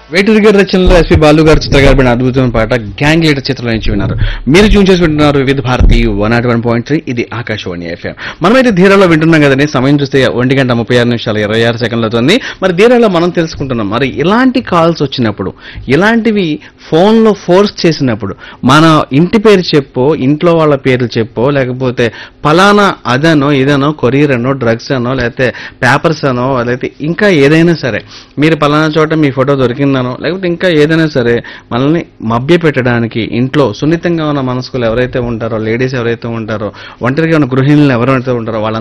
వేటూరి గారి రచనలో ఎస్పి బాలు గారు చిత్ర గారు పడిన అద్భుతమైన పాట గ్యాంగ్ లీడర్ చిత్రం నుంచి విన్నారు మీరు చూన్ చేసి వింటున్నారు Vividh Bharati one naught one point three ఇది ఆకాశవాణి ఎఫ్ఎం మనమైతే ధీరాలో వింటున్నాం కదండి సమయం చూస్తే ఒంటి గంట ముప్పై ఆరు నిమిషాలు ఇరవై ఆరు సెకండ్లు అవుతుంది మరి ధీరాలో మనం తెలుసుకుంటున్నాం మరి ఇలాంటి కాల్స్ వచ్చినప్పుడు ఇలాంటివి ఫోన్లో ఫోర్స్ చేసినప్పుడు మన ఇంటి పేరు చెప్పో ఇంట్లో వాళ్ళ పేర్లు చెప్పో లేకపోతే పలానా అదనో ఇదనో కొరియర్ అనో డ్రగ్స్ అనో లేకపోతే పేపర్స్ అనో లేకపోతే ఇంకా ఏదైనా సరే మీరు పలానా చోట మీ ఫోటో దొరికిందనో లేకపోతే ఇంకా ఏదైనా సరే మనల్ని మభ్య పెట్టడానికి ఇంట్లో సున్నితంగా ఉన్న మనసుకులు ఎవరైతే ఉంటారో లేడీస్ ఎవరైతే ఉంటారో ఒంటరిగా ఉన్న గృహిణులు ఎవరైతే ఉంటారో వాళ్ళ